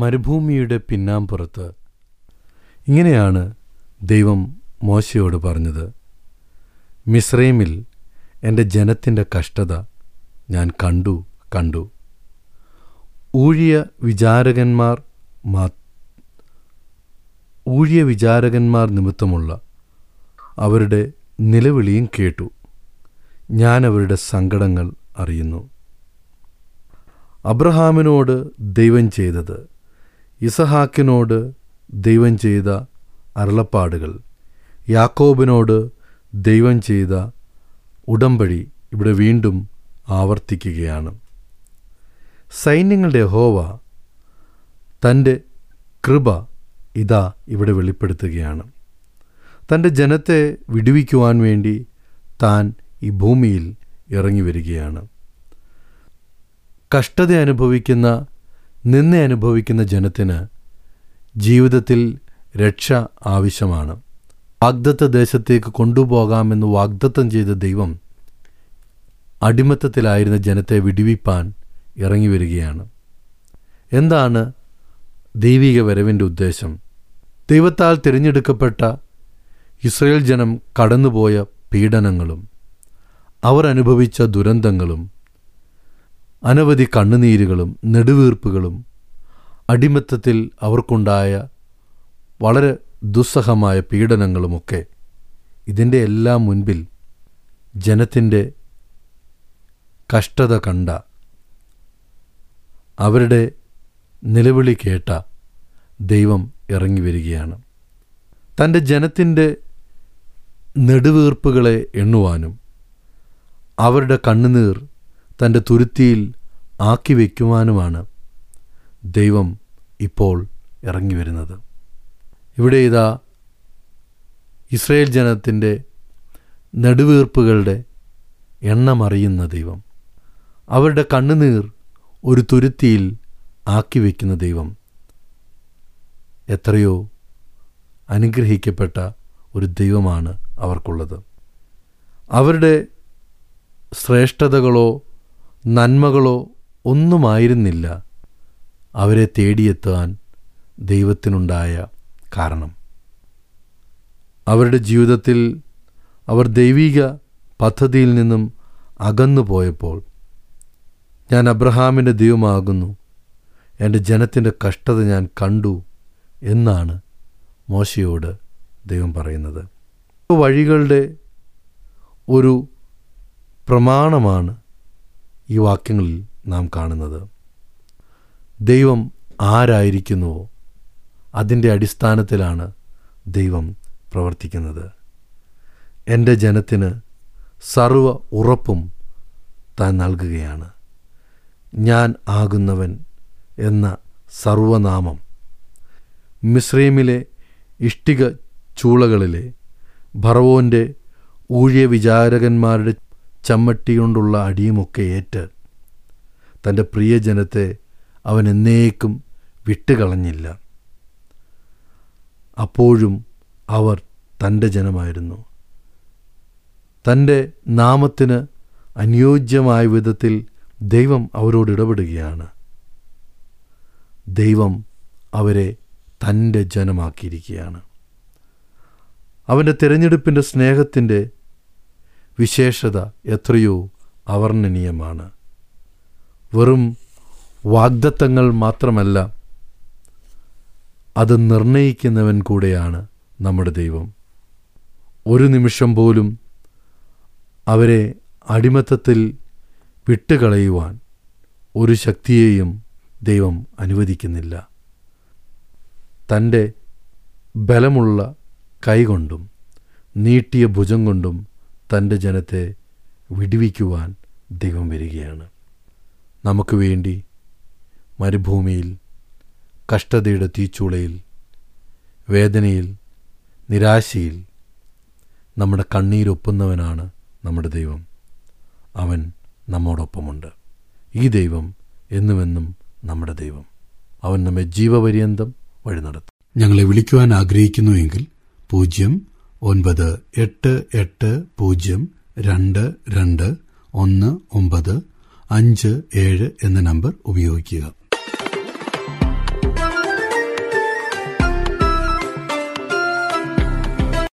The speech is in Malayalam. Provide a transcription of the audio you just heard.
മരുഭൂമിയുടെ പിന്നാമ്പുറത്ത് ഇങ്ങനെയാണ് ദൈവം മോശയോട് പറഞ്ഞത് മിസ്രൈമിൽ എൻ്റെ ജനത്തിൻ്റെ കഷ്ടത ഞാൻ കണ്ടു കണ്ടു ഊഴിയ വിചാരകന്മാർ മാ ഊഴിയ വിചാരകന്മാർ നിമിത്തമുള്ള അവരുടെ നിലവിളിയും കേട്ടു ഞാൻ അവരുടെ സങ്കടങ്ങൾ അറിയുന്നു അബ്രഹാമിനോട് ദൈവം ചെയ്തത് ഇസഹാക്കിനോട് ദൈവം ചെയ്ത അരുളപ്പാടുകൾ യാക്കോബിനോട് ദൈവം ചെയ്ത ഉടമ്പടി ഇവിടെ വീണ്ടും ആവർത്തിക്കുകയാണ് സൈന്യങ്ങളുടെ ഹോവ തൻ്റെ കൃപ ഇതാ ഇവിടെ വെളിപ്പെടുത്തുകയാണ് തൻ്റെ ജനത്തെ വിടുവിക്കുവാൻ വേണ്ടി താൻ ഈ ഭൂമിയിൽ ഇറങ്ങി വരികയാണ് കഷ്ടത അനുഭവിക്കുന്ന നിന്ന അനുഭവിക്കുന്ന ജനത്തിന് ജീവിതത്തിൽ രക്ഷ ആവശ്യമാണ് വാഗ്ദത്ത ദേശത്തേക്ക് കൊണ്ടുപോകാമെന്ന് വാഗ്ദത്തം ചെയ്ത ദൈവം അടിമത്തത്തിലായിരുന്ന ജനത്തെ വിടുവിപ്പാൻ ഇറങ്ങി വരികയാണ് എന്താണ് ദൈവിക വരവിൻ്റെ ഉദ്ദേശം ദൈവത്താൽ തിരഞ്ഞെടുക്കപ്പെട്ട ഇസ്രയേൽ ജനം കടന്നുപോയ പീഡനങ്ങളും അവർ അനുഭവിച്ച ദുരന്തങ്ങളും അനവധി കണ്ണുനീരുകളും നെടുവീർപ്പുകളും അടിമത്തത്തിൽ അവർക്കുണ്ടായ വളരെ ദുസ്സഹമായ പീഡനങ്ങളുമൊക്കെ ഇതിൻ്റെ എല്ലാം മുൻപിൽ ജനത്തിൻ്റെ കഷ്ടത കണ്ട അവരുടെ നിലവിളി കേട്ട ദൈവം ഇറങ്ങി വരികയാണ് തൻ്റെ ജനത്തിൻ്റെ നെടുവീർപ്പുകളെ എണ്ണുവാനും അവരുടെ കണ്ണുനീർ തൻ്റെ തുരുത്തിയിൽ ആക്കി വയ്ക്കുവാനുമാണ് ദൈവം ഇപ്പോൾ ഇറങ്ങി വരുന്നത് ഇവിടെ ഇതാ ഇസ്രയേൽ ജനത്തിൻ്റെ നെടുവീർപ്പുകളുടെ എണ്ണമറിയുന്ന ദൈവം അവരുടെ കണ്ണുനീർ ഒരു തുരുത്തിയിൽ ആക്കി വയ്ക്കുന്ന ദൈവം എത്രയോ അനുഗ്രഹിക്കപ്പെട്ട ഒരു ദൈവമാണ് അവർക്കുള്ളത് അവരുടെ ശ്രേഷ്ഠതകളോ നന്മകളോ ഒന്നുമായിരുന്നില്ല അവരെ തേടിയെത്താൻ ദൈവത്തിനുണ്ടായ കാരണം അവരുടെ ജീവിതത്തിൽ അവർ ദൈവിക പദ്ധതിയിൽ നിന്നും അകന്നു പോയപ്പോൾ ഞാൻ അബ്രഹാമിൻ്റെ ദൈവമാകുന്നു എൻ്റെ ജനത്തിൻ്റെ കഷ്ടത ഞാൻ കണ്ടു എന്നാണ് മോശയോട് ദൈവം പറയുന്നത് വഴികളുടെ ഒരു പ്രമാണമാണ് ഈ വാക്യങ്ങളിൽ നാം കാണുന്നത് ദൈവം ആരായിരിക്കുന്നുവോ അതിൻ്റെ അടിസ്ഥാനത്തിലാണ് ദൈവം പ്രവർത്തിക്കുന്നത് എൻ്റെ ജനത്തിന് സർവ ഉറപ്പും താൻ നൽകുകയാണ് ഞാൻ ആകുന്നവൻ എന്ന സർവനാമം മിശ്രീമിലെ ഇഷ്ടിക ചൂളകളിലെ ഭറവോൻ്റെ ഊഴിയ വിചാരകന്മാരുടെ ചമ്മട്ടി കൊണ്ടുള്ള അടിയുമൊക്കെ ഏറ്റ് തൻ്റെ പ്രിയജനത്തെ അവൻ എന്നേക്കും വിട്ടുകളഞ്ഞില്ല അപ്പോഴും അവർ തൻ്റെ ജനമായിരുന്നു തൻ്റെ നാമത്തിന് അനുയോജ്യമായ വിധത്തിൽ ദൈവം അവരോട് ഇടപെടുകയാണ് ദൈവം അവരെ തൻ്റെ ജനമാക്കിയിരിക്കുകയാണ് അവൻ്റെ തിരഞ്ഞെടുപ്പിൻ്റെ സ്നേഹത്തിൻ്റെ വിശേഷത എത്രയോ അവർണ്ണനീയമാണ് വെറും വാഗ്ദത്തങ്ങൾ മാത്രമല്ല അത് നിർണയിക്കുന്നവൻ കൂടെയാണ് നമ്മുടെ ദൈവം ഒരു നിമിഷം പോലും അവരെ അടിമത്തത്തിൽ വിട്ടുകളയുവാൻ ഒരു ശക്തിയെയും ദൈവം അനുവദിക്കുന്നില്ല തൻ്റെ ബലമുള്ള കൈകൊണ്ടും നീട്ടിയ ഭുജം കൊണ്ടും തൻ്റെ ജനത്തെ വിടുവിക്കുവാൻ ദൈവം വരികയാണ് നമുക്ക് വേണ്ടി മരുഭൂമിയിൽ കഷ്ടതയുടെ തീച്ചൂളയിൽ വേദനയിൽ നിരാശയിൽ നമ്മുടെ കണ്ണീരൊപ്പുന്നവനാണ് നമ്മുടെ ദൈവം അവൻ നമ്മോടൊപ്പമുണ്ട് ഈ ദൈവം എന്നുമെന്നും നമ്മുടെ ദൈവം അവൻ നമ്മെ ജീവപര്യന്തം വഴി നടത്തും ഞങ്ങളെ വിളിക്കുവാൻ ആഗ്രഹിക്കുന്നുവെങ്കിൽ പൂജ്യം ഒൻപത് എട്ട് എട്ട് പൂജ്യം രണ്ട് രണ്ട് ഒന്ന് ഒമ്പത് അഞ്ച് ഏഴ് എന്ന നമ്പർ ഉപയോഗിക്കുക